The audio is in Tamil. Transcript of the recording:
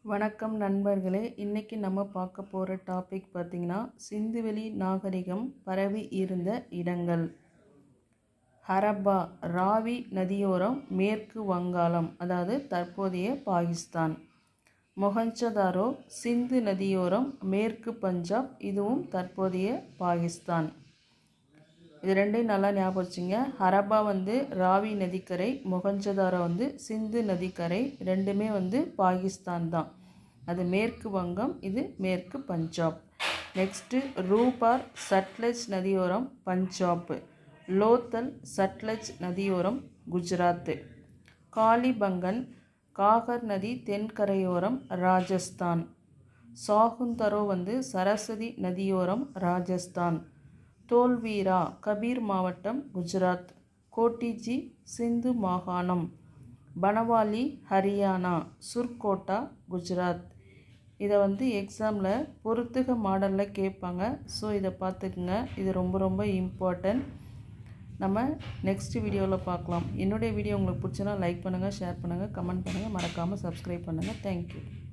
வணக்கம் நண்பர்களே இன்றைக்கி நம்ம பார்க்க போகிற டாபிக் பார்த்திங்கன்னா சிந்துவெளி நாகரிகம் பரவி இருந்த இடங்கள் ஹரப்பா ராவி நதியோரம் மேற்கு வங்காளம் அதாவது தற்போதைய பாகிஸ்தான் மொஹஞ்சதாரோ சிந்து நதியோரம் மேற்கு பஞ்சாப் இதுவும் தற்போதைய பாகிஸ்தான் இது ரெண்டையும் நல்லா ஞாபகம் வச்சுங்க ஹரப்பா வந்து ராவி நதிக்கரை மொஹஞ்சதாரோ வந்து சிந்து நதிக்கரை ரெண்டுமே வந்து பாகிஸ்தான் தான் அது மேற்கு வங்கம் இது மேற்கு பஞ்சாப் நெக்ஸ்ட்டு ரூபார் சட்லஜ் நதியோரம் பஞ்சாப் லோத்தல் சட்லஜ் நதியோரம் குஜராத்து காலிபங்கன் காகர் நதி தென்கரையோரம் ராஜஸ்தான் சாகுந்தரோ வந்து சரஸ்வதி நதியோரம் ராஜஸ்தான் தோல்வீரா கபீர் மாவட்டம் குஜராத் கோட்டிஜி சிந்து மாகாணம் பனவாலி ஹரியானா சுர்கோட்டா குஜராத் இதை வந்து எக்ஸாமில் பொறுத்துக மாடலில் கேட்பாங்க ஸோ இதை பார்த்துக்குங்க இது ரொம்ப ரொம்ப இம்பார்ட்டன்ட் நம்ம நெக்ஸ்ட் வீடியோவில் பார்க்கலாம் என்னுடைய வீடியோ உங்களுக்கு பிடிச்சனா லைக் பண்ணுங்கள் ஷேர் பண்ணுங்கள் கமெண்ட் பண்ணுங்கள் மறக்காமல் சப்ஸ்கிரைப் பண்ணுங்கள் தேங்க்யூ